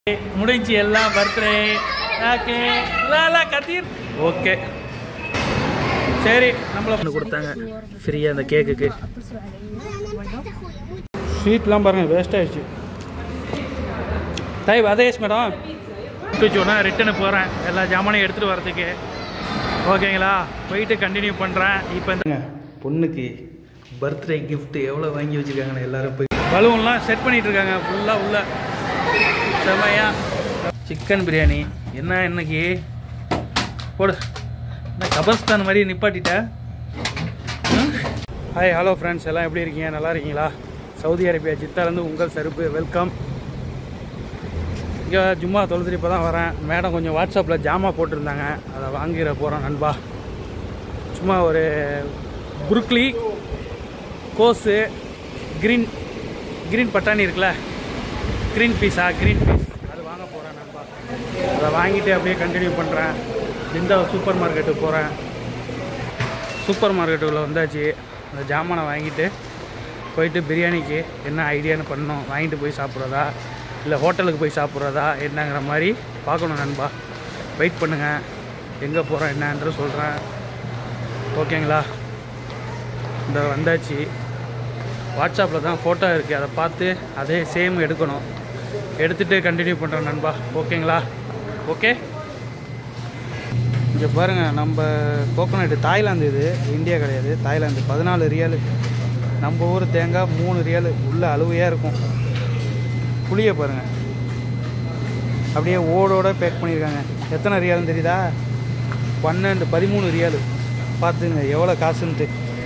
முடிஞ்சு எல்லாம் birthday okay லாலா கத்தீர் ஓகே சரி நம்மள ஒன்று கொடுத்தாங்க ஃப்ரீயாக அந்த கேக்குக்கு ஸ்வீட்லாம் பாருங்கள் வேஸ்ட் ஆயிடுச்சு டைப் அதேஷ் மேடம் வச்சோன்னா ரிட்டனு போகிறேன் எல்லா ஜாமானையும் எடுத்துகிட்டு வரதுக்கு ஓகேங்களா போயிட்டு கண்டினியூ பண்ணுறேன் இப்போ இந்த பொண்ணுக்கு பர்த்டே gift எவ்வளோ வாங்கி வச்சுருக்காங்கன்னு எல்லாரும் போய் பலூன்லாம் செட் பண்ணிட்டு இருக்காங்க ஃபுல்லாக உள்ள செமையா சிக்கன் பிரியாணி என்ன இன்னைக்கு போடு என்ன கபஸ்தான் மாதிரி நிப்பாட்டிட்ட ஹாய் ஹலோ ஃப்ரெண்ட்ஸ் எல்லாம் எப்படி இருக்கீங்க நல்லா இருக்கீங்களா சவுதி அரேபியா ஜித்தாலேருந்து உங்கள் சருப்பு வெல்கம் இங்கே ஜும்மா தொழுதுட்டு இப்போ தான் வரேன் மேடம் கொஞ்சம் வாட்ஸ்அப்பில் ஜாமா போட்டிருந்தாங்க அதை வாங்கிட போகிறோம் நண்பா சும்மா ஒரு புருக்லி கோஸு க்ரீன் க்ரீன் பட்டாணி இருக்குல்ல க்ரீன் பீஸா க்ரீன் பீஸ் அது வாங்க போகிறேன் நண்பா அதை வாங்கிட்டு அப்படியே கண்டினியூ பண்ணுறேன் இந்த சூப்பர் மார்க்கெட்டுக்கு போகிறேன் சூப்பர் மார்க்கெட்டுக்குள்ளே வந்தாச்சு அந்த ஜாமானை வாங்கிட்டு போயிட்டு பிரியாணிக்கு என்ன ஐடியான்னு பண்ணணும் வாங்கிட்டு போய் சாப்பிட்றதா இல்லை ஹோட்டலுக்கு போய் சாப்பிட்றதா என்னங்கிற மாதிரி பார்க்கணும் நண்பா வெயிட் பண்ணுங்கள் எங்கே போகிறோம் என்னன்ற சொல்கிறேன் ஓகேங்களா இந்த வந்தாச்சு வாட்ஸ்அப்பில் தான் ஃபோட்டோ இருக்குது அதை பார்த்து அதே சேம் எடுக்கணும் எடுத்துகிட்டு கண்டினியூ பண்ணுறேன் நண்பா ஓகேங்களா ஓகே இங்கே பாருங்கள் நம்ம கோகோனட் தாய்லாந்து இது இந்தியா கிடையாது தாய்லாந்து பதினாலு ரியாலு நம்ம ஊர் தேங்காய் மூணு ரியாலு உள்ள அழுவையாக இருக்கும் புளியை பாருங்கள் அப்படியே ஓடோட பேக் பண்ணியிருக்காங்க எத்தனை ரியால்னு தெரியுதா பன்னெண்டு பதிமூணு ரியாலு பார்த்துங்க எவ்வளோ காசுன்ட்டு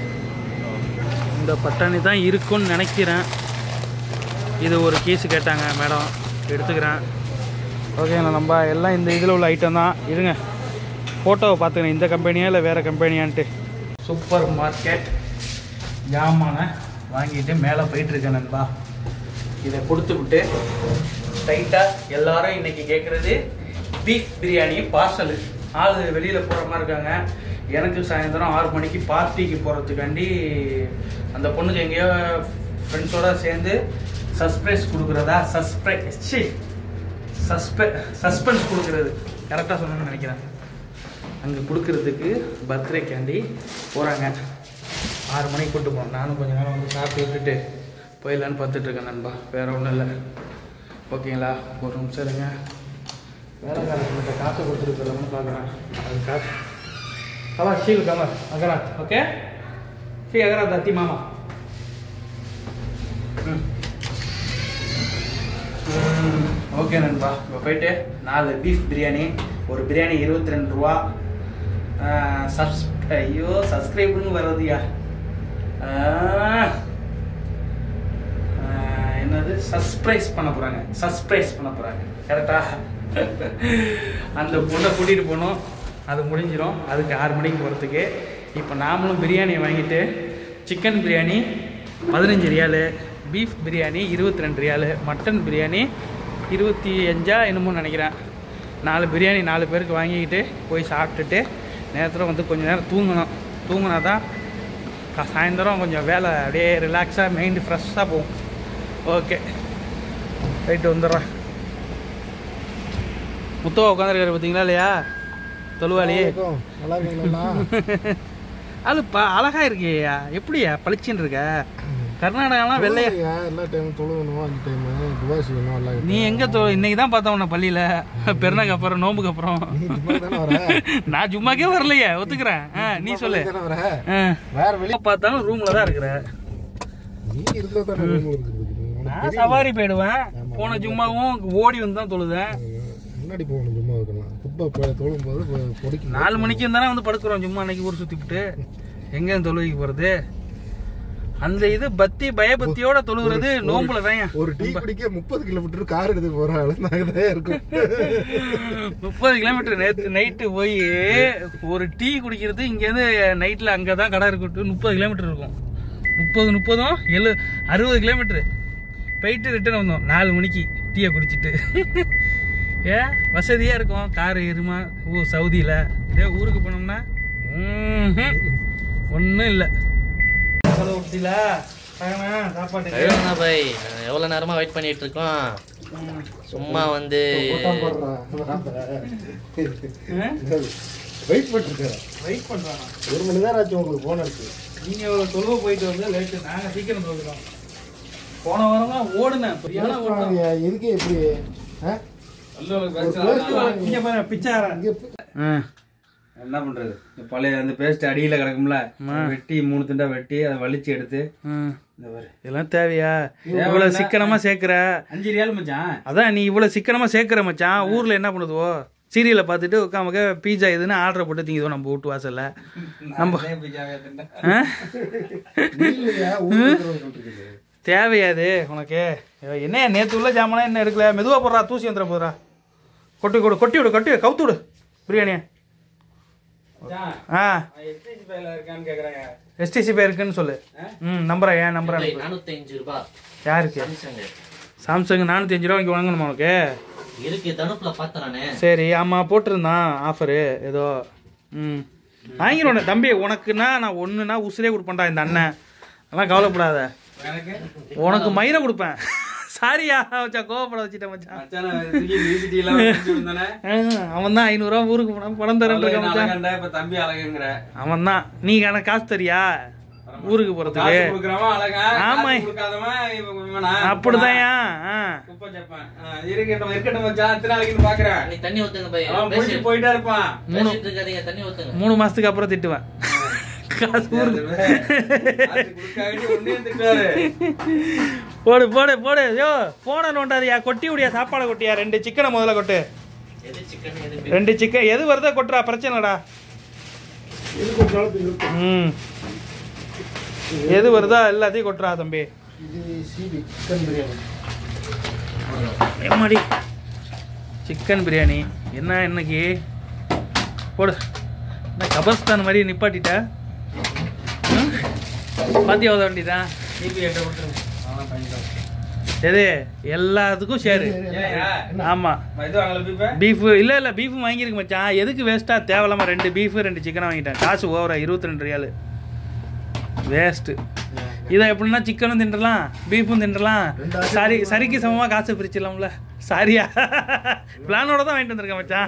இந்த பட்டாணி தான் இருக்கும்னு நினைக்கிறேன் இது ஒரு கீஸு கேட்டாங்க மேடம் எடுத்துக்கிறேன் ஓகேங்களா நம்ம எல்லாம் இந்த இதில் உள்ள ஐட்டம் தான் இருங்க ஃபோட்டோவை பார்த்துக்கிறேன் இந்த கம்பெனியா இல்லை வேறு கம்பெனியான்ட்டு சூப்பர் மார்க்கெட் ஜாமானை வாங்கிட்டு மேலே போயிட்டுருக்கேன் நண்பா இதை கொடுத்து விட்டு டைட்டாக எல்லாரும் இன்னைக்கு கேட்குறது பீஃப் பிரியாணி பார்சலு ஆள் வெளியில் போகிற மாதிரி இருக்காங்க எனக்கு சாயந்தரம் ஆறு மணிக்கு பார்ட்டிக்கு போகிறதுக்காண்டி அந்த பொண்ணுக்கு எங்கேயோ ஃப்ரெண்ட்ஸோட சேர்ந்து சஸ்பிரைஸ் கொடுக்குறதா சஸ்பிரை சி சஸ்பெ சஸ்பென்ஸ் கொடுக்குறது கரெக்டாக சொன்னேன்னு நினைக்கிறேன் அங்கே கொடுக்கறதுக்கு பர்த்டே கேண்டி போகிறாங்க ஆறு மணிக்கு கூட்டு போனோம் நானும் கொஞ்ச நேரம் வந்து சாப்பிட்டு விட்டுட்டு போயிடலான்னு பார்த்துட்டு இருக்கேன் நண்பா வேற ஒன்றும் இல்லை ஓகேங்களா ஒரு நிமிஷம் இருங்க வேற காரணத்தை காசு கொடுத்துருக்கலாம்னு பார்க்குறேன் அது காசு கவா ஷீல் கவர் அகராத் ஓகே ஷீ அகராத் அத்தி மாமா ம் ம், ஓகே நண்பா இப்போ போயிட்டு நாலு பீஃப் பிரியாணி ஒரு பிரியாணி இருபத்தி ரெண்டு ரூபா சப்ஸ் ஐயோ சப்ஸ்கிரைப்னு வர்றதுயா ஆ, ஆ, என்னது சர்ப்ரைஸ் பண்ண போகிறாங்க சர்ப்ரைஸ் பண்ண போகிறாங்க கரெக்டா அந்த பொண்ணை கூட்டிகிட்டு போகணும் அது முடிஞ்சிடும் அதுக்கு ஆறு மணிக்கு போகிறதுக்கு இப்போ நாமளும் பிரியாணி வாங்கிட்டு சிக்கன் பிரியாணி பதினஞ்சு ரியாலு பீஃப் பிரியாணி இருபத்தி ரெண்டு ரியாலு மட்டன் பிரியாணி இருபத்தி அஞ்சா என்னமோ நினைக்கிறேன் நாலு பிரியாணி நாலு பேருக்கு வாங்கிக்கிட்டு போய் சாப்பிட்டுட்டு நேரத்தில் வந்து கொஞ்சம் நேரம் தூங்கணும் தூங்கினா தான் கா- சாயந்தரம் கொஞ்சம் வேலை அப்படியே ரிலாக்ஸாக மைண்டு ஃப்ரெஷ்ஷாக போகும் ஓகே போயிட்டு வந்துடுறேன் முத்தவா உட்காந்துருக்காரு பார்த்தீங்களா இல்லையா தொழுவாளி நல்லா இருக்கீங்களா அது ப அழகா இருக்கியா எப்படியா பளிச்சுன்னு இருக்க கர்நாடகாலாம் வெள்ளையா எல்லா டைம் தொழுகணும் அஞ்சு டைம் துவா செய்யணும் எல்லாம் நீ எங்க தொ இன்னைக்கு தான் பார்த்தேன் உன்னை பள்ளியில பெருநாக்கு அப்புறம் நோம்புக்கு அப்புறம் நீ சும்மா தானே வர நான் சும்மாக்கே வரலையே ஒத்துக்கிறேன் ஆ, நீ சொல்லு தானே வர ஆ. வேற வெளியே பார்த்தாலும் ரூம்ல தான் இருக்கிற நீ இருந்தா தானே room ல இருக்கிறதுக்கு. உனக்கு நான் சவாரி போயிடுவேன் போன ஜும்மாவும் ஓடி வந்து தான் தொழுதேன் முன்னாடி போகணும் சும்மா வைக்கலாம் குப்பை தொழும் போது பொடிக்கணும் நாலு மணிக்கு தானே வந்து படுக்கிறோம் சும்மா அன்னைக்கு ஊர் சுத்திவிட்டு எங்க தொழுகைக்கு போறது அந்த இது பக்தி பயபக்தியோட தொழுகிறது நோம்புல தான் ஒரு டீ குடிக்க முப்பது கிலோமீட்டர் கார் எடுத்து போற அளவு தான் இருக்கும் முப்பது கிலோமீட்டர் நேற்று நைட்டு போய் ஒரு டீ குடிக்கிறது இங்கேருந்து நைட்டில் அங்கே தான் கடை இருக்கு முப்பது கிலோமீட்டர் இருக்கும் முப்பது முப்பதும் எழு அறுபது கிலோமீட்டரு போயிட்டு ரிட்டர்ன் வந்தோம் நாலு மணிக்கு டீயை குடிச்சிட்டு ஏன் வசதியாக இருக்கும் கார் எருமா ஊ சவுதியில் இதே ஊருக்கு போனோம்னா ஒன்றும் இல்லை செலவு சாப்பாட்டு கழுவுங்க பாய் எவ்வளவு நேரமா வெயிட் பண்ணிட்டு இருக்கோம் சும்மா வந்து வெயிட் பண்ணிருக்கேன் வெயிட் பண்றானா ஒரு மணி நேரம் ஆச்சு உங்களுக்கு போன் அடிச்சு நீங்க தொழுவ போயிட்டு வந்து லேட்டு நாங்க சீக்கிரம் தொழுகிறோம் போன வாரம்லாம் ஓடுனேன் சரியான ஓட்டம் இதுக்கே எப்படி ஆ? இங்க பாரு பிச்சாரன் இங்க என்ன பண்றது இந்த பழைய அந்த பேஸ்ட் அடியில கிடக்கும்ல வெட்டி மூணு துண்டா வெட்டி அதை வலிச்சு எடுத்து இந்த பாரு இதெல்லாம் தேவையா இவ்வளவு சிக்கனமா சேர்க்கிற அஞ்சு ரியால் மச்சான் அதான் நீ இவ்வளவு சிக்கனமா சேர்க்கிற மச்சான் ஊர்ல என்ன பண்ணுதுவோ சீரியலை பார்த்துட்டு உட்காமக்க பீஸா இதுன்னு ஆர்டர் போட்டு திங்குதோ நம்ம வீட்டு வாசல்ல நம்ம அதே பிஜாவே தின்ன. ஆ? இல்லையா ஊருக்கு இருக்கிறவங்க சொல்லிருக்கீங்க. தேவையா இது உனக்கு ஐயோ, என்ன நேத்து உள்ள ஜாமான் என்ன எடுக்கல மெதுவா போடுறா தூசி வந்துட போதுடா கொட்டி கொடு கொட்டி விடு கொட்டி விடு, கவுத்து விடு பிரியாணியை மச்சான், ஆ அவன் எஸ்டிசி பையில இருக்கான்னு கேக்குறாங்க எஸ்டிசி பே இருக்குன்னு சொல்லு ம் நம்பரா ஏன் நம்பர் அனுப்பு நானூத்தி அஞ்சு ரூபாய் யாருக்கு சாம்சங் சாம்சங் நானூற்றி அஞ்சு ரூபா வாங்கி வாங்கணுமா உனக்கு இருக்கு தனுப்புல பாத்துறானே சரி ஆமாம் போட்டிருந்தான் ஆஃபரு ஏதோ ம் வாங்கிடுவேன் தம்பி உனக்குன்னா நான் ஒன்றுனா உசுரே கொடுப்பேன்டா இந்த அண்ணன் அதெல்லாம் கவலைப்படாத எனக்கு உனக்கு மயிரை கொடுப்பேன் சாரியா மச்சான் கோவப்பட வச்சுட்டேன் மச்சான் மச்சான் நான் தூக்கி VCT எல்லாம் வச்சு இருந்தானே அவன் தான் ஐநூறுரூவா ஊருக்கு போனா பணம் தரேன் என்ன மச்சான் அழகண்டா இப்ப தம்பி அழகுங்கிற அவன் தான் நீ எனக்கு காசு தரியா ஊருக்கு காசு போகிறதுக்கு கொடுக்கறவன் அழகா ஆமா. காசு கொடுக்காதவன் இவன் இவனா? அப்படிதான்யா ஆ குப்பை சப்பான். ஆ, இருக்கட்டும் இருக்கட்டும் மச்சான் எத்தனை நாளைக்குன்னு பாக்குறேன் நீ தண்ணி ஊத்துங்க பாய் அவன் போயிட்டு போயிட்டே இருப்பான் பேசிட்டு இருக்காதீங்க தண்ணி ஊத்துங்க மூணு மாசத்துக்கு அப்புறம் திட்டுவேன் காசு ஊருக்கு காசு கொடுக்காட்டி ஒண்ணே திட்டுவாரு போடு போடு போடு யோ போன நோண்டாதியா கொட்டி விடியா சாப்பாடை கொட்டியா ரெண்டு சிக்கனை முதல்ல கொட்டு எது சிக்கன் எது ரெண்டு சிக்கன் எது வருதோ கொட்டுறா பிரச்சனைடா இது கொஞ்ச நாளுக்கு இருக்கும் ம் எது வருதோ எல்லாத்தையும் கொட்டுறா தம்பி இது சிபி சிக்கன் பிரியாணி எம்மாடி சிக்கன் பிரியாணி என்ன இன்னைக்கு போடு என்ன கபர்ஸ்தான் மாதிரி நிப்பாட்டிட்ட ம்? பாத்தியா உத வேண்டியதான் டிபி எட்ட விட்டுருங்க அவன் பண்ணிக்கலாம் எது எல்லாத்துக்கும் ஷேரு ஏயா ஆமா இது வாங்கல பீப்ப பீஃபு இல்லை இல்லை பீஃபு வாங்கியிருக்கு மச்சான் எதுக்கு வேஸ்ட்டாக தேவையில்லாம ரெண்டு பீஃபு ரெண்டு சிக்கனை வாங்கிட்டேன் காசு ஓவரா இருபத்தி ரெண்டு ரியாலு வேஸ்ட்டு இதை எப்படின்னா சிக்கனும் தின்றலாம் பீஃபும் தின்றலாம் சரி சரிக்கு சமமாக காசு பிரிச்சிடலாம்ல சாரியா பிளானோட தான் வாங்கிட்டு வந்திருக்கேன் மச்சான்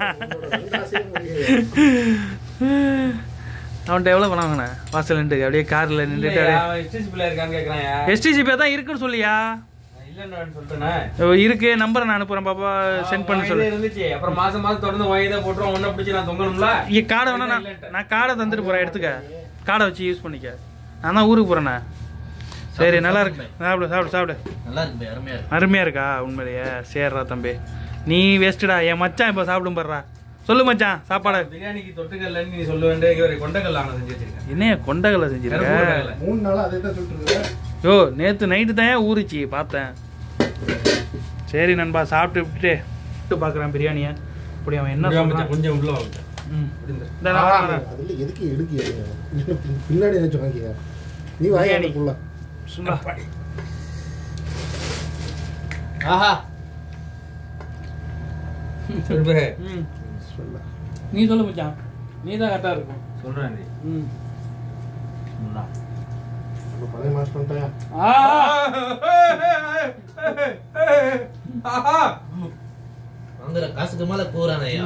அவன்கிட்ட எவ்வளோ பணம் வாங்கினேன் வாசல் நின்று அப்படியே காரில் நின்றுட்டு அப்படியே அவன் எஸ்டிசி பிள்ளை இருக்கான்னு கேக்குறான்யா எஸ்டிசிபி தான் இருக்குன்னு சொல்லியா இல்லன்னு சொல்லிட்டேனே ஓ, இருக்கு நம்பரை நான் அனுப்புகிறேன் பாப்பா சென்ட் பண்ண சொல்லு இருந்துச்சு அப்புறம் மாசம் மாசம் தொடர்ந்து வாங்கி தான் போட்டுரும் ஒன்ன பிடிச்சி நான் தொங்கணும்ல இங்கே கார்டை வேணா நான் நான் கார்டை தந்துட்டு போகிறேன் எடுத்துக்க கார்டை வச்சு யூஸ் பண்ணிக்க நான் தான் ஊருக்கு போகிறேண்ணே சரி நல்லா இருக்கு சாப்பிடு சாப்பிடு சாப்பிடு நல்லா இருக்கு பாய் அருமையா இருக்கு அருமையாக இருக்கா உண்மையிலேயே சேர்றா தம்பி நீ வேஸ்ட்டுடா என் மச்சான் இப்போ சாப்பிடும் பாடுறா சொல்லு மச்சான் சாப்பாடு பிரியாணிக்கு தொட்டுக்கல்லன்னு நீ சொல்ல வேண்டிய இவர் கொண்டக்கல்ல அவனை செஞ்சு வச்சிருக்கேன் என்னைய கொண்டகலை செஞ்சிருக்க கருப்பு கொண்டக்கல்ல. மூணு நாளா அதே தான் சொல்லிட்டு இருக்கேன் யோ நேற்று நைட்டு தான் ஊறிச்சு பார்த்தேன் சரி நண்பா சாப்பிட்டு விட்டுட்டு விட்டு பார்க்குறேன் பிரியாணியை அப்படி அவன் என்ன கொஞ்சம் சொல்றான் கொஞ்சம் உள்ள வாங்க ம். விடுங்க. இந்த நான் வரேன். அதுல எதுக்கு எடுக்கிய பின்னாடி ஏதாச்சும் வாங்கிக்க நீ வாங்கி பிரியாணி. ஃபுல்லா சும்மா. ஆஹா சொல்லு பே. ம். நீ சொல்லு மச்சான் நீ தான் கரெக்டாக இருக்கும் சொல்றேன் நீ. ம் முன்னா. நம்ம பழைய மாஸ்டர் வந்துட்டாயா ஆ ஆஹா. வாங்குற காசுக்கு மேல கூறானையா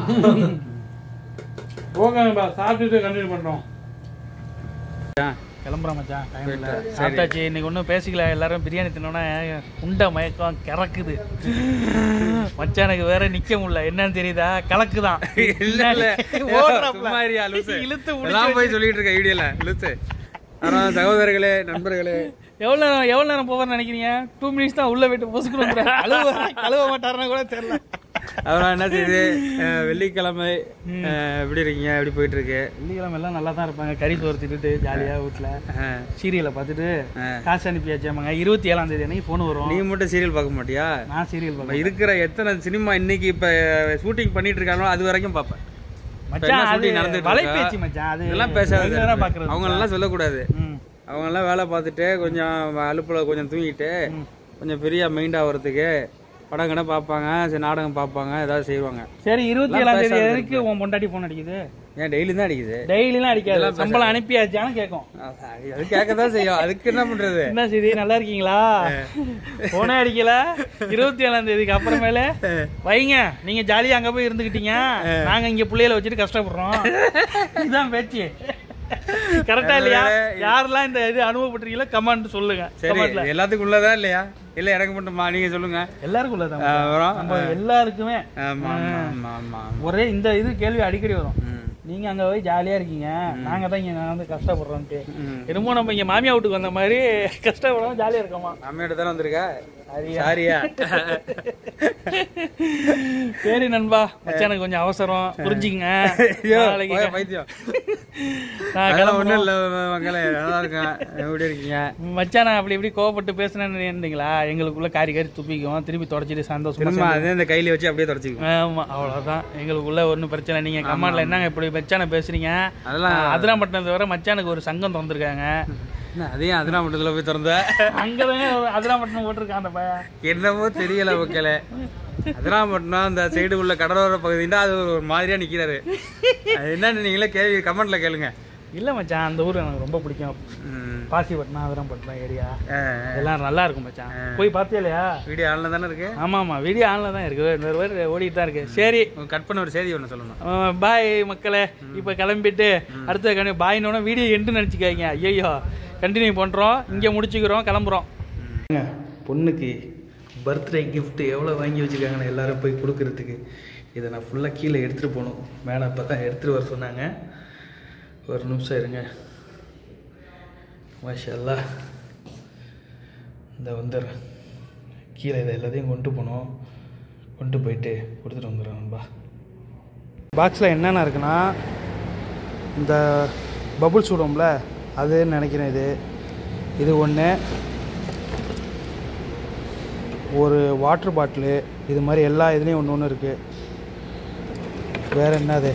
போங்க நண்பா சாப்பிட்டுட்டு கண்டினியூ பண்ணுறோம் கிளம்புறோம் மச்சான் time இல்ல. சாப்பிட்டாச்சு இன்னைக்கு ஒன்றும் பேசிக்கல எல்லாரும் பிரியாணி தின்னோன்னா உண்ட மயக்கம் கிறக்குது மச்சானுக்கு வேற நிக்க முடியல என்னன்னு தெரியுதா கலக்குதான் இல்ல, இல்ல. ஓடுறாப்ல. சும்மா இருயா, லூசு. இழுத்து எல்லாம் போய் முடிச்சு சொல்லிட்டு இருக்க வீடியோல லூசு அப்புறம் சகோதரர்களே நண்பர்களே எவ்வளோ நேரம் எவ்வளோ நேரம் போவார்னு நினைக்கிறீங்க டூ மினிட்ஸ் தான் உள்ள போயிட்டு பொசுக்கணும் கழுவ கழுவ மாட்டாருன்னா கூட தெரியல அப்புறம் என்ன செய்யுது அஹ் வெள்ளிக்கிழமை அஹ் எப்படி இருக்கீங்க எப்படி போயிட்டு இருக்கு வெள்ளிக்கிழமை எல்லாம் நல்லா தான் இருப்பாங்க கறி சோறு திட்டுட்டு ஜாலியாக வீட்டில் அஹ் சீரியலை பார்த்துட்டு ஆ. காசு அனுப்பியாச்சாமாங்க இருபத்தி ஏழாம் தேதி அன்னைக்கு ஃபோன் வரும் நீ மட்டும் சீரியல் பார்க்க மாட்டியா நான் சீரியல் இப்ப பார்ப்பேன் இருக்கிற எத்தனை சினிமா இன்னைக்கு இப்ப ஷூட்டிங் பண்ணிட்டு இருக்காங்களோ அது வரைக்கும் பார்ப்பேன் மச்சான் என்ன அது shooting நடந்துட்டு இருக்கா? வலைபேச்சு மச்சான் அது இதெல்லாம் பேசாத ரெகுலரா பார்க்கறது அவங்க எல்லாம் சொல்லக்கூடாது ம் அவங்க எல்லாம் வேலை பார்த்துட்டு கொஞ்சம் அலுப்புல கொஞ்சம் தூங்கிட்டு கொஞ்சம் ஃப்ரீயா மைண்ட் ஆகிறதுக்கு படம் கடை பார்ப்பாங்க சரி நாடகம் பார்ப்பாங்க ஏதாவது செய்வாங்க சரி இருபத்தி ஏழாம் தேதி எதுக்கு உன் பொண்டாட்டி ஃபோன் அடிக்குது ஏன் டெய்லி தான் அடிக்குது டெய்லிலாம் அடிக்காது சம்பளம் அனுப்பியாச்சான்னு கேட்கும் அது கேட்க தான் செய்யும் அதுக்கு என்ன பண்றது என்ன செய்தி நல்லா இருக்கீங்களா போனே அடிக்கல இருபத்தி ஏழாம் தேதிக்கு அப்புறமேல வைங்க நீங்க ஜாலியா அங்க போய் இருந்துக்கிட்டீங்க நாங்க இங்க பிள்ளைகளை வச்சுட்டு கஷ்டப்படுறோம் இதுதான் பேச்சு கரெக்டா இல்லையா யாரெல்லாம் இந்த இது அனுபவப்பட்டிருக்கீங்களோ கமெண்ட் சொல்லுங்க சரி கமெண்ட்ல எல்லாத்துக்கும் உள்ளதா இல்லையா இல்ல எனக்கு மட்டுமா நீங்க சொல்லுங்க எல்லாருக்கும் உள்ளதான் அப்புறம் நம்ம எல்லாருக்குமே ஆமா ஆமா ஆமா ஆமா ஒரே இந்த இது கேள்வி அடிக்கடி வரும் ம். நீங்க அங்க போய் ஜாலியா இருக்கீங்க நாங்க தான் இங்க வந்து கஷ்டப்படுறோம்ட்டு ம். என்னமோ நம்ம இங்க மாமியா வீட்டுக்கு வந்த மாதிரி கஷ்டப்படாம ஜாலியா இருக்கோமா அம்மையோட தானே வந்திருக்க சாரியா சரி நண்பா மச்சானுக்கு கொஞ்சம் அவசரம் புரிஞ்சுங்க நாளைக்கு போய் பைத்தியம் நான் அதெல்லாம் ஒண்ணும் இல்ல மக்களே நல்லா இருக்கேன் எப்படி இருக்கீங்க மச்சான அப்படி இப்படி கோவப்பட்டு பேசுனேன்னு இருந்தீங்களா எங்களுக்குள்ள காரி காரி துப்பிக்கும் திருப்பி தொடச்சிட்டு சந்தோஷமா திரும்ப அதே இந்த கையில வச்சு அப்படியே தொடச்சிக்கும் ஆமா அவ்வளவுதான் எங்களுக்குள்ள ஒன்றும் பிரச்சனை நீங்க கமெண்ட்ல என்னங்க இப்படி மச்சான பேசுறீங்க அதெல்லாம் அதிராம்பட்டினத்தை தவிர மச்சானுக்கு ஒரு சங்கம் திறந்திருக்காங்க என்ன அதையும் அதெல்லாம் மட்டும் போய் திறந்த அங்கதான் அதிராம்பட்டினம் போட்டிருக்கான் அந்த பையன் என்னமோ தெரியல மக்களே அதெல்லாம் மட்டும் அந்த சைடு உள்ள கடலோர பகுதின்னா அது ஒரு மாதிரியா நிக்கிறாரு அது என்னன்னு நீங்களே கேள்வி கமெண்ட்ல கேளுங்க இல்ல மச்சான் அந்த ஊர் எனக்கு ரொம்ப பிடிக்கும் ம். பாசிப்பட்டினம் அதிராம்பட்டினம் ஏரியா ஆ, எல்லாம் நல்லா இருக்கும் மச்சான் போய் பார்த்தியா இல்லையா வீடியோ ஆன்ல தானே இருக்கு ஆமா ஆமா வீடியோ ஆன்ல தான் இருக்கு இன்னொரு பேர் ஓடிட்டு தான் இருக்கு சரி கட் பண்ண ஒரு செய்தி ஒன்று சொல்லணும் பாய் மக்களே இப்போ கிளம்பிட்டு அடுத்த கணி பாயினோட வீடியோ எண்டு நினச்சிக்காதீங்க ஐயோ கண்டினியூ பண்ணுறோம் இங்கே முடிச்சுக்கிறோம் கிளம்புறோம் பொண்ணுக்கு பர்த்டே gift எவ்வளோ வாங்கி வச்சுருக்காங்கன்னு எல்லாரும் போய் கொடுக்கறதுக்கு இதை நான் ஃபுல்லாக கீழே எடுத்துகிட்டு போகணும் மேடம் அப்போ தான் எடுத்துகிட்டு வர சொன்னாங்க ஒரு நிமிஷம் இருங்க மாஷல்லா இந்த வந்துடுறேன் கீழே இதை எல்லாத்தையும் கொண்டு போகணும் கொண்டு போயிட்டு கொடுத்துட்டு வந்துடுறேன் நண்பா பாக்ஸில் என்னென்ன இருக்குன்னா இந்த பபுள் சூடும்ல அதுன்னு நினைக்கிறேன் இது இது ஒன்று ஒரு வாட்டர் பாட்டிலு இது மாதிரி எல்லா இதுலேயும் ஒன்று ஒன்று இருக்குது வேறு என்னது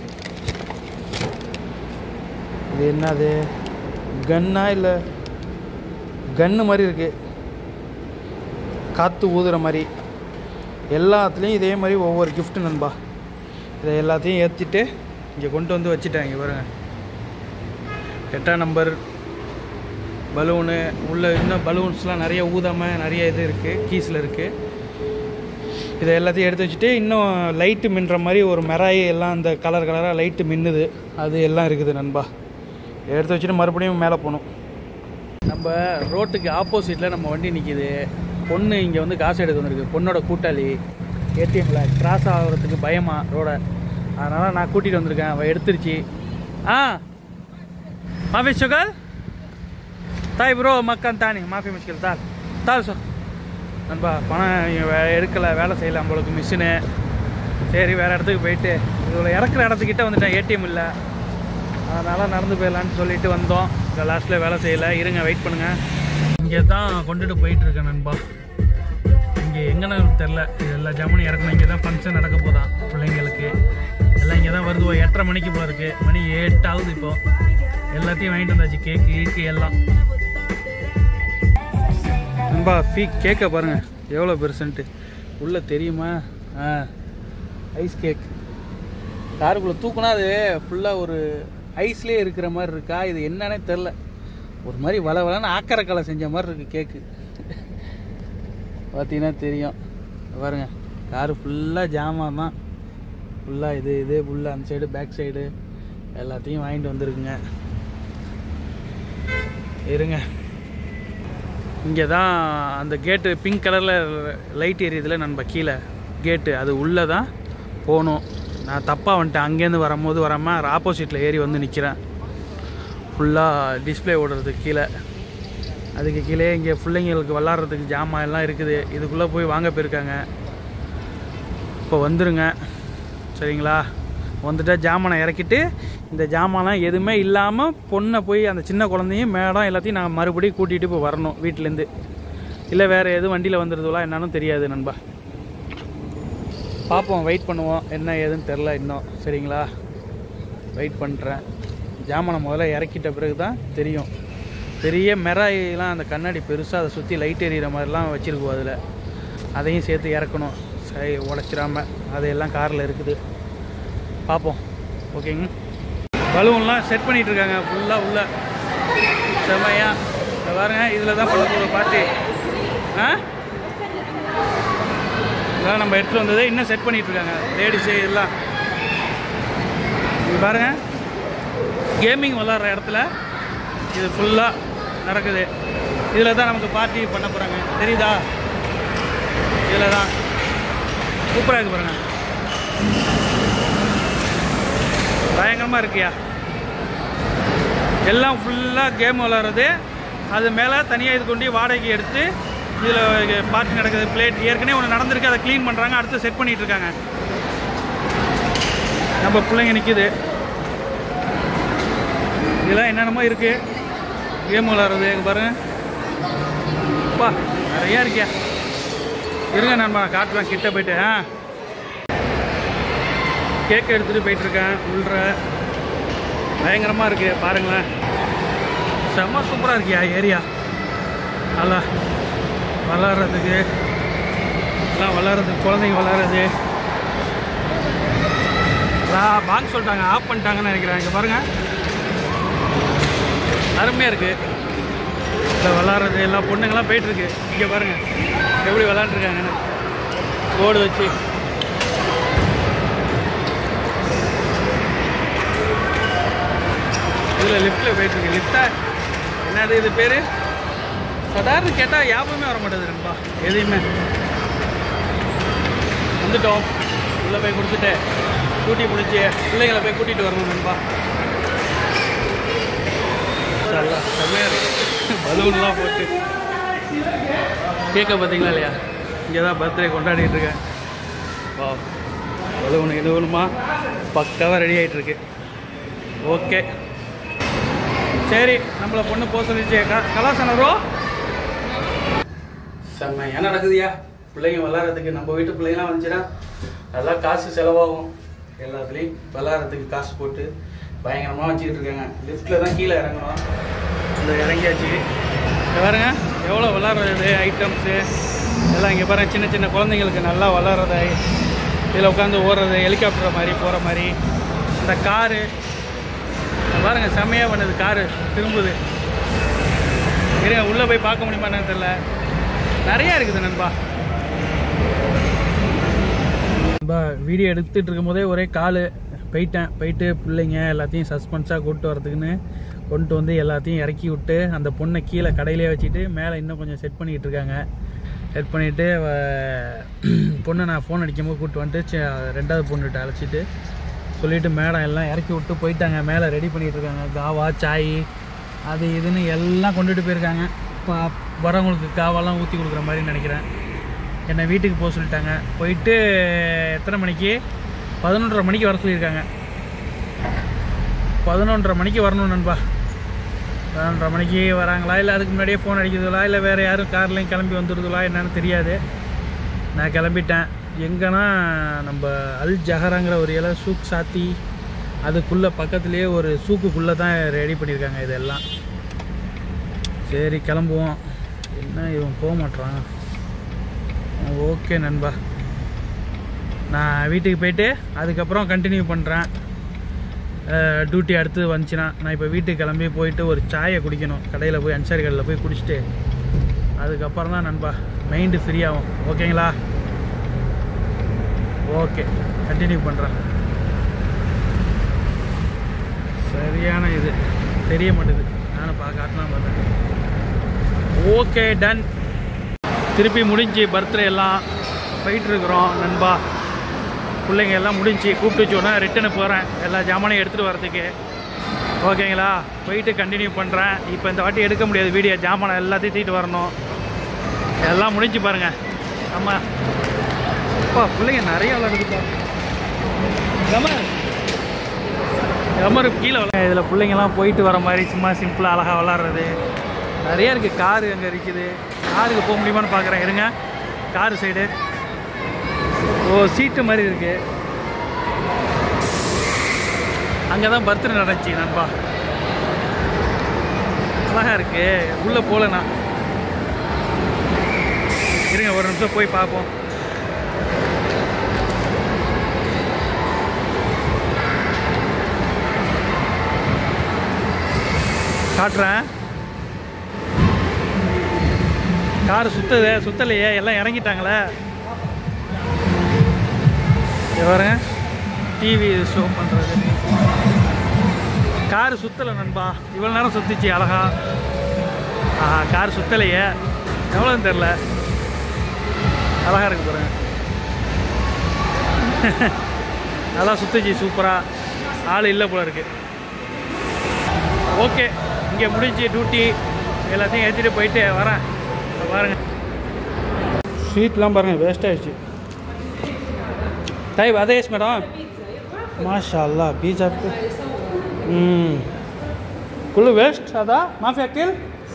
இது என்னது கன்னா இல்லை கன்னு மாதிரி இருக்குது காற்று ஊதுற மாதிரி எல்லாத்துலேயும் இதே மாதிரி ஒவ்வொரு gift நண்பா இதை எல்லாத்தையும் ஏற்றிட்டு இங்கே கொண்டு வந்து வச்சுட்டேன் இங்கே பாருங்க எட்டாம் நம்பர் பலூனு உள்ள இன்னும் பலூன்ஸ்லாம் நிறைய ஊதாமல் நிறைய இது இருக்குது கீஸில் இருக்குது இதை எல்லாத்தையும் எடுத்து வச்சுட்டு இன்னும் லைட்டு மின்னுற மாதிரி ஒரு மெராய் எல்லாம் அந்த கலர் கலராக லைட்டு மின்னுது அது எல்லாம் இருக்குது நண்பா எடுத்து வச்சுட்டு மறுபடியும் மேலே போகணும் நம்ம ரோட்டுக்கு ஆப்போசிட்டில் நம்ம வண்டி நிற்கிது பொண்ணு இங்கே வந்து காசு எடுக்க வந்திருக்கு பொண்ணோட கூட்டாளி ஏடிஎம்மில் கிராஸ் ஆகிறதுக்கு பயமா ரோடை அதனால் நான் கூட்டிகிட்டு வந்திருக்கேன் அவள் எடுத்துருச்சு ஆ மாஃபி சுகர் தாய் ப்ரோ மக்கான் தானி மாஃபி முஷ்கில் தால் தால் சார் நண்பா பணம் இங்க வே- எடுக்கலை வேலை செய்யலாம் உங்களுக்கு மிஷினு சரி வேறு இடத்துக்கு போயிட்டு இதில் இறக்குற இடத்துக்கிட்ட வந்துட்டேன் ஏடிஎம் இல்லை அதனால் நடந்து போயிடலான்னு சொல்லிட்டு வந்தோம் இந்த லாஸ்ட்டில் வேலை செய்யலை இருங்க வெயிட் பண்ணுங்கள் இங்கே தான் கொண்டுட்டு போயிட்டு இருக்கேன் நண்பா இங்கே எங்கன்னு தெரில இது எல்லா ஜாமனும் இறக்கணும் இங்கே தான் ஃபங்க்ஷன் நடக்க போதான் பிள்ளைங்களுக்கு எல்லாம் இங்கே தான் வருது ஒரு எட்டரை மணிக்கு போல இருக்கு மணி எட்டு ஆகுது இப்போ எல்லாத்தையும் வாங்கிட்டு வந்தாச்சு கேக்கு கீக்கு எல்லாம் நண்பா ஃபீ கேக்கை பாருங்க எவ்வளோ பெருசுன்ட்டு உள்ளே தெரியுமா ஆ ஐஸ் கேக் காருக்குள்ளே தூக்குனா அது ஃபுல்லாக ஒரு ஐஸ்லேயே இருக்கிற மாதிரி இருக்கா இது என்னன்னே தெரில ஒரு மாதிரி வள வளன்னு ஆக்கரக்கலை செஞ்ச மாதிரி இருக்குது கேக்கு பார்த்தீங்கன்னா தெரியும் பாருங்க காரு ஃபுல்லாக ஜாமான் தான் ஃபுல்லாக இது இது ஃபுல்லாக அந்த சைடு பேக் சைடு எல்லாத்தையும் வாங்கிட்டு வந்திருக்குங்க இருங்க இங்கே தான் அந்த கேட்டு பிங்க் கலரில் லைட் எரியுதுல நம்ம கீழே கேட்டு அது உள்ளே தான் போகணும் நான் தப்பாக வந்துட்டேன் அங்கேருந்து வரும்போது வராமல் ஆப்போசிட்டில் ஏறி வந்து நிற்கிறேன் ஃபுல்லாக டிஸ்ப்ளே ஓடுறதுக்கு கீழே அதுக்கு கீழே இங்கே பிள்ளைங்களுக்கு விளாட்றதுக்கு ஜாமான் எல்லாம் இருக்குது இதுக்குள்ளே போய் வாங்க போயிருக்காங்க இப்போ வந்துருங்க சரிங்களா வந்துட்டா ஜாமானை இறக்கிட்டு இந்த ஜாமான்லாம் எதுவுமே இல்லாமல் பொண்ணை போய் அந்த சின்ன குழந்தையும் மேடம் எல்லாத்தையும் நான் மறுபடியும் கூட்டிகிட்டு இப்போ வரணும் வீட்டிலேருந்து இல்லை வேறு எதுவும் வண்டியில் வந்துடுதுலாம் என்னன்னு தெரியாது நண்பா பார்ப்போம் வெயிட் பண்ணுவோம் என்ன ஏதுன்னு தெரில இன்னும் சரிங்களா வெயிட் பண்ணுறேன் ஜாமானை முதல்ல இறக்கிட்ட பிறகு தான் தெரியும் பெரிய மெராயெலாம் அந்த கண்ணாடி பெருசாக அதை சுற்றி லைட் எரியிற மாதிரிலாம் வச்சுருக்குவோம் அதில் அதையும் சேர்த்து இறக்கணும் சரி உடச்சிடாம அதையெல்லாம் காரில் இருக்குது பார்ப்போம் ஓகேங்க பலூன்லாம் செட் பண்ணிட்டு இருக்காங்க ஃபுல்லாக உள்ள செம்மையா இதை பாருங்க இதில் தான் பண்ண போகிற பார்ட்டி ஆ இதான் நம்ம எடுத்துகிட்டு வந்தது இன்னும் செட் பண்ணிட்டு இருக்காங்க லேடிஸு எல்லாம் இது பாருங்க கேமிங் விளாட்ற இடத்துல இது ஃபுல்லாக நடக்குது இதில் தான் நமக்கு பார்ட்டி பண்ண போகிறாங்க தெரியுதா இதில் தான் சூப்பராக இருக்கு பாருங்க பயங்கரமாக இருக்கியா எல்லாம் ஃபுல்லாக கேம் விளாட்றது அது மேலே தனியாக இது கொண்டு வாடகைக்கு எடுத்து இதில் பார்ட்டி நடக்குது பிளேட் ஏற்கனவே ஒன்று நடந்திருக்கு அதை க்ளீன் பண்ணுறாங்க அடுத்து செட் பண்ணிட்டு இருக்காங்க நம்ம பிள்ளைங்க நிற்கிது இதெல்லாம் என்னென்னமோ இருக்குது கேம் விளாட்றது இங்க பாருங்க அப்பா நிறையா இருக்கியா இருங்க நான் காட்டுவேன் கிட்ட போயிட்டு ஆ கேக் எடுத்துகிட்டு போயிட்டுருக்கேன் உள்ள பயங்கரமாக இருக்குது பாருங்களேன் செம்ம சூப்பராக இருக்கியா ஏரியா நல்லா விளாட்றதுக்கு எல்லாம் விளாட்றதுக்கு குழந்தைங்க விளாட்றது பாக்ஸ் சொல்லிட்டாங்க ஆஃப் பண்ணிட்டாங்கன்னு நினைக்கிறேன் இங்கே பாருங்கள் அருமையாக இருக்குது இல்லை விளாட்றது எல்லாம் பொண்ணுங்கெல்லாம் போயிட்டுருக்கு இங்கே பாருங்கள் எப்படி விளாண்டுருக்காங்கன்னு போர்டு வச்சு இதில் லிஃப்ட்டில் போயிட்டுருக்கு லிஃப்டா என்னது இது பேர் சாதாரண கேட்டால் ஞாபகமே வர மாட்டேது நண்பா எதையுமே வந்துட்டோம் உள்ளே போய் கொடுத்துட்டு கூட்டி முடிச்சு பிள்ளைங்களை போய் கூட்டிகிட்டு வரணும் நண்பா செம்மையாக இருக்கு பலூன்லாம் போட்டு கேக்கை பார்த்தீங்களா இல்லையா இங்கே தான் பர்த்டே கொண்டாடிட்டு இருக்கேன் வா பலூன் எது வேணுமா பக்காவாக ரெடி ஆகிட்டு இருக்கு ஓகே சரி நம்மளை பொண்ணு போக சொல்லிச்சு க கலாசனரோ செம்ம என்ன நடக்குதுயா பிள்ளைங்க விளாட்றதுக்கு நம்ம வீட்டு பிள்ளைங்களாம் வந்துச்சுன்னா நல்லா காசு செலவாகும் எல்லாத்துலேயும் விளாட்றதுக்கு காசு போட்டு பயங்கரமாக வச்சுக்கிட்டு இருக்காங்க லிஃப்ட்டில் தான் கீழே இறங்கணும் இந்த இறங்கியாச்சு இங்க பாருங்க எவ்வளோ விளாட்றது ஐட்டம்ஸு எல்லாம் இங்கே பாருங்க சின்ன சின்ன குழந்தைங்களுக்கு நல்லா விளாட்றது இதில் உட்காந்து ஓடுறது ஹெலிகாப்டர் மாதிரி போகிற மாதிரி இந்த காரு பாருங்க செம்மையாக பண்ணுது காரு திரும்புது இருங்க உள்ளே போய் பார்க்க முடியுமா என்னன்னு தெரியல நிறையா இருக்குது நண்பா நண்பா வீடியோ எடுத்துட்டு இருக்கும் போதே ஒரே கால் போயிட்டேன் போயிட்டு பிள்ளைங்க எல்லாத்தையும் சஸ்பென்ஸாக கூப்பிட்டு வரதுக்குன்னு கொண்டு வந்து எல்லாத்தையும் இறக்கி விட்டு அந்த பொண்ணை கீழே கடையிலே வச்சுட்டு மேலே இன்னும் கொஞ்சம் செட் பண்ணிக்கிட்டு இருக்காங்க செட் பண்ணிவிட்டு பொண்ணை நான் ஃபோன் அடிக்கும்போது கூப்பிட்டு வந்துட்டு சி- ரெண்டாவது பொண்ணுகிட்ட அழைச்சிட்டு சொல்லிட்டு மேடம் எல்லாம் இறக்கி விட்டு போயிட்டாங்க மேலே ரெடி பண்ணிட்டு இருக்காங்க காவா சாய் அது இதுன்னு எல்லாம் கொண்டுட்டு போயிருக்காங்க இப்போ வரவங்களுக்கு காவாலாம் ஊற்றி கொடுக்குற மாதிரி நினைக்கிறேன் என்னை வீட்டுக்கு போக சொல்லிட்டாங்க போயிட்டு எத்தனை மணிக்கு பதினொன்றரை மணிக்கு வர சொல்லியிருக்காங்க பதினொன்றரை மணிக்கு வரணும் நண்பா பதினொன்றரை மணிக்கு வராங்களா இல்லை அதுக்கு முன்னாடியே ஃபோன் அடிக்கிறதுலா இல்லை வேறு யாரும் கார்லேயும் கிளம்பி வந்துடுதுலா என்னன்னு தெரியாது நான் கிளம்பிட்டேன் எங்கன்னா நம்ம அல் ஜஹராங்கிற ஒரு இலை சூக் சாத்தி அதுக்குள்ளே பக்கத்துலேயே ஒரு சூக்குக்குள்ளே தான் ரெடி பண்ணியிருக்காங்க இதெல்லாம் சரி கிளம்புவோம் என்ன இவன் போக மாட்றான் ஓகே நண்பா நான் வீட்டுக்கு போயிட்டு அதுக்கப்புறம் கண்டினியூ பண்ணுறேன் டியூட்டி அடுத்து வந்துச்சுன்னா நான் இப்போ வீட்டுக்கு கிளம்பி போயிட்டு ஒரு சாயை குடிக்கணும் கடையில் போய் அன்சாரி கடையில் போய் குடிச்சிட்டு அதுக்கப்புறம் தான் நண்பா மைண்டு ஃப்ரீ ஆகும் ஓகேங்களா ஓகே கண்டினியூ பண்ணுறேன் சரியான இது தெரிய மாட்டேது நானும் பா காட்டலாம் பார்த்தேன் ஓகே டன் திருப்பி முடிஞ்சு பர்த்டே எல்லாம் போயிட்டுருக்குறோம் நண்பா பிள்ளைங்க எல்லாம் முடிஞ்சு கூப்பிட்டு வச்சோன்னா ரிட்டனு போகிறேன் எல்லா ஜாமானையும் எடுத்துகிட்டு வரதுக்கு ஓகேங்களா போயிட்டு கண்டினியூ பண்ணுறேன் இப்போ இந்த வாட்டி எடுக்க முடியாது வீடியோ ஜாமானை எல்லாத்தையும் தூக்கிட்டு வரணும் எல்லாம் முடிஞ்சு பாருங்கள் ஆமா அப்பா பிள்ளைங்க நிறைய விளாடுதுப்பா கமர் கமர் கீழே விளா இதில் பிள்ளைங்கெல்லாம் போயிட்டு வர மாதிரி சும்மா சிம்பிளாக அழகாக விளாட்றது நிறைய இருக்குது காரு அங்கே இருக்குது காருக்கு போக முடியுமான்னு பார்க்குறேன் இருங்க காரு சைடு ஓ சீட்டு மாதிரி இருக்கு அங்கே தான் பர்த்டே நடந்துச்சு நண்பா அழகா இருக்கு உள்ளே போகல நான் இருங்க ஒரு நிமிஷம் போய் பார்ப்போம் காட்டுறேன் கார் சுத்தது சுத்தலையே எல்லாம் இறங்கிட்டாங்களே இங்க பாருங்க டிவி ஷோ பண்ணுறது கார் சுத்தலை நண்பா இவ்வளோ நேரம் சுத்திச்சு அழகா ஆ கார் சுத்தலையே எவ்வளோன்னு தெரில அழகா இருக்கு பாருங்க நல்லா சுத்துச்சு சூப்பராக ஆள் இல்லை போல இருக்கு ஓகே இங்கே முடிஞ்சு டியூட்டி எல்லாத்தையும் ஏற்றிட்டு போயிட்டு வரேன் இங்க பாருங்க ஸ்வீட்லாம் பாருங்கள் வேஸ்ட் ஆயிடுச்சு طيب هذا ايش مدام؟ ما شاء الله بيتزا امم كله ويست هذا ما في اكل؟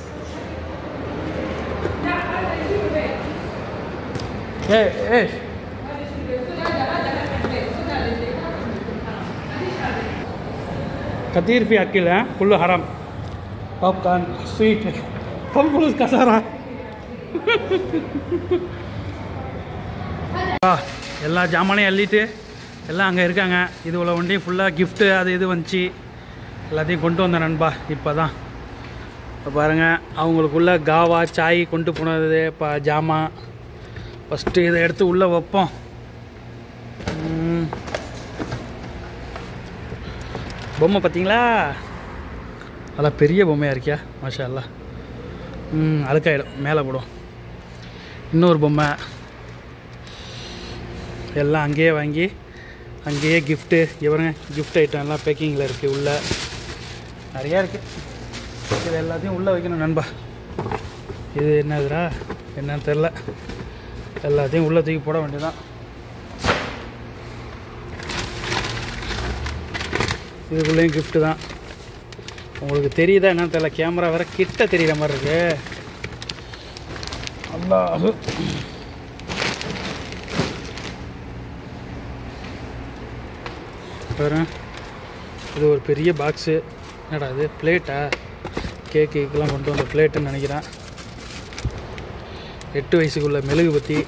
ايه ايش؟ كثير في اكل ها كله حرام بوب كان سويت كم فلوس كسرها ஆ, எல்லா ஜாமானையும் அள்ளிட்டு எல்லாம் அங்கே இருக்காங்க இது உள்ள வண்டியும் ஃபுல்லாக கிஃப்ட்டு அது இது வந்துச்சு எல்லாத்தையும் கொண்டு வந்தேன் நண்பா இப்போ தான் இப்போ பாருங்கள் அவங்களுக்குள்ள காவா சாய் கொண்டு போனது இப்போ ஜாமான் ஃபஸ்ட்டு இதை எடுத்து உள்ளே வைப்போம் ம். பொம்மை பார்த்தீங்களா நல்லா பெரிய பொம்மையாக இருக்கியா மாஷா அல்லா ம் அழுக்காயிடும் மேலே போடும் இன்னொரு பொம்மை எல்லாம் அங்கேயே வாங்கி அங்கேயே கிஃப்ட்டு இவருங்க கிஃப்ட் ஐட்டம் எல்லாம் பேக்கிங்கில் இருக்குது உள்ளே நிறையா இருக்குது இது எல்லாத்தையும் உள்ளே வைக்கணும் நண்பா இது என்னதுடா என்னன்னு தெரில எல்லாத்தையும் உள்ளே தூக்கி போட வேண்டியதான் இதுக்குள்ளேயும் கிஃப்ட்டு தான் உங்களுக்கு தெரியுதா என்னன்னு தெரியல கேமரா வேற கிட்ட தெரியுற மாதிரி இருக்கு அல்லாஹு பாரு இது ஒரு பெரிய பாக்ஸு என்னடா இது பிளேட்டா கேக்கு கேக்கெல்லாம் கொண்டு வந்த பிளேட்டுன்னு நினைக்கிறேன் எட்டு வயசுக்குள்ள மெழுகு பற்றி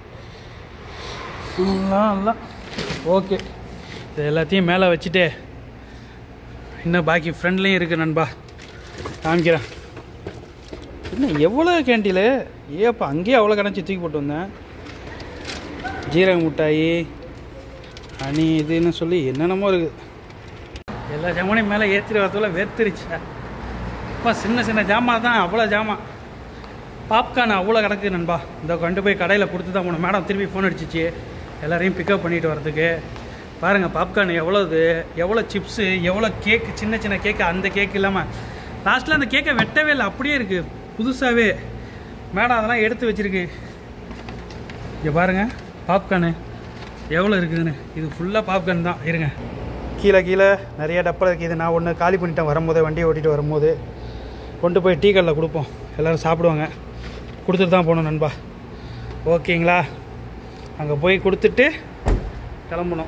எல்லாம் ஓகே இது எல்லாத்தையும் மேலே வச்சுட்டு இன்னும் பாக்கி ஃப்ரெண்ட்லேயும் இருக்குது நண்பா காமிக்கிறேன் என்ன எவ்வளோ கேண்டீலு ஏப்பா அங்கேயே அவ்வளோ கணச்சி தூக்கி போட்டு வந்தேன் ஜீரக மிட்டாயி அணி இதுன்னு சொல்லி என்னென்னமோ இருக்குது எல்லா ஜாமானையும் மேலே ஏற்றிட்டு வரதுல வேர்த்துருச்சா அப்பா சின்ன சின்ன ஜாமான் தான் அவ்வளோ ஜாமான் பாப்கார்ன் அவ்வளோ கிடக்கு நண்பா இந்த கொண்டு போய் கடையில் கொடுத்து தான் போனோம் மேடம் திரும்பி ஃபோன் அடிச்சிச்சு எல்லாரையும் பிக்கப் பண்ணிட்டு வரதுக்கு பாருங்கள் பாப்கார்ன் எவ்வளோது எவ்வளோ சிப்ஸு எவ்வளோ கேக்கு சின்ன சின்ன கேக்கு அந்த கேக்கு இல்லாமல் லாஸ்ட்டில் அந்த கேக்கை வெட்டவே இல்லை அப்படியே இருக்குது புதுசாகவே மேடம் அதெல்லாம் எடுத்து வச்சிருக்கு இங்கே பாருங்கள் பாப்கார்னு எவ்வளோ இருக்குதுன்னு இது ஃபுல்லாக பாப்கார்ன் தான் இருங்க கீழே கீழே நிறைய டப்பா இருக்குது நான் ஒன்று காலி பண்ணிட்டேன் வரும்போது வண்டியை ஓட்டிகிட்டு வரும்போது கொண்டு போய் டீ கடையில் கொடுப்போம் எல்லோரும் சாப்பிடுவாங்க கொடுத்துட்டு தான் போகணும் நண்பா ஓகேங்களா அங்கே போய் கொடுத்துட்டு கிளம்பணும்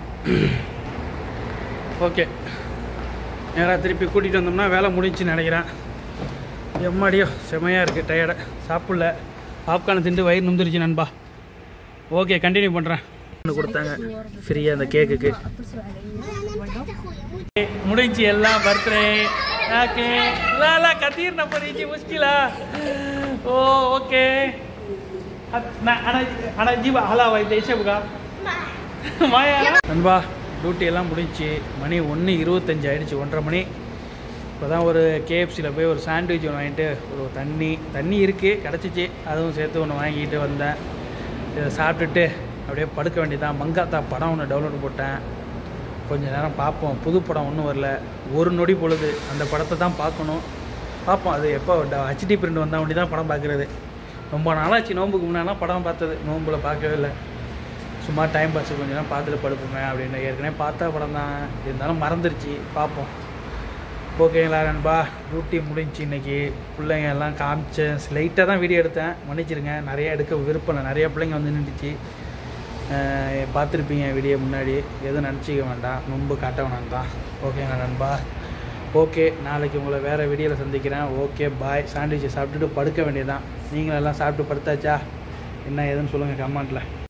ஓகே நேராக திருப்பி கூட்டிகிட்டு வந்தோம்னா வேலை முடிஞ்சுன்னு நினைக்கிறேன் எம்மாடியோ செமையாக இருக்குது டயர்டை சாப்பிடல பாப்கார்ன் திண்டு வயிறு நுந்துருச்சு நண்பா ஓகே கண்டினியூ பண்ணுறேன் கொடுத்தாங்க ஃப்ரீயாக அந்த கேக்குக்கு முடிஞ்சு எல்லாம் பர்த்டே ஓகே لا لا كثير نفر يجي مشكلة اوه اوكي انا انا انا اجيب حلاوه انت ايش ابغى மாயா நண்பா டியூட்டி எல்லாம் முடிஞ்சுச்சு மணி ஒன்று இருபத்தஞ்சி ஆயிடுச்சு ஒன்றரை மணி இப்போ தான் ஒரு கேஎஃப்சியில் போய் ஒரு சாண்ட்விச் ஒன்று வாங்கிட்டு ஒரு தண்ணி தண்ணி இருக்குது கிடச்சிச்சு அதுவும் சேர்த்து ஒன்று வாங்கிட்டு வந்தேன் இதை சாப்பிட்டுட்டு அப்படியே படுக்க வேண்டியதான் மங்காத்தா படம் ஒன்று டவுன்லோட் போட்டேன் கொஞ்ச நேரம் பார்ப்போம் புது படம் ஒன்றும் வரல ஒரு நொடி பொழுது அந்த படத்தை தான் பார்க்கணும் பார்ப்போம் அது எப்போ ஹச்டி பிரிண்ட் வந்தால் ஒண்டி தான் படம் பார்க்குறது ரொம்ப நாளாச்சு நோம்புக்கு முன்னாலாம் படம் பார்த்தது நோம்பில் பார்க்கவே இல்லை சும்மா டைம் பாஸ் கொஞ்ச நேரம் பார்த்துட்டு படுப்போமே அப்படின்னு ஏற்கனவே பார்த்தா படம் தான் இருந்தாலும் மறந்துருச்சு பார்ப்போம் ஓகேங்களா நண்பா டியூட்டி முடிஞ்சு இன்னைக்கு பிள்ளைங்க எல்லாம் காமிச்சேன் லைட்டாக தான் வீடியோ எடுத்தேன் மன்னிச்சிருங்க நிறைய எடுக்க விருப்பம் இல்லை நிறைய பிள்ளைங்க வந்து நின்றுச்சு பார்த்துருப்பீங்க வீடியோ முன்னாடி எதுவும் நினச்சிக்க வேண்டாம் ரொம்ப காட்ட வேணாம் தான் ஓகேங்களா நண்பா ஓகே நாளைக்கு உங்களை வேறு வீடியோவில் சந்திக்கிறேன் ஓகே பாய் சாண்ட்விச்சை சாப்பிட்டுட்டு படுக்க வேண்டியதான் நீங்களெல்லாம் சாப்பிட்டு படுத்தாச்சா என்ன ஏதுன்னு சொல்லுங்கள் கமெண்ட்டில்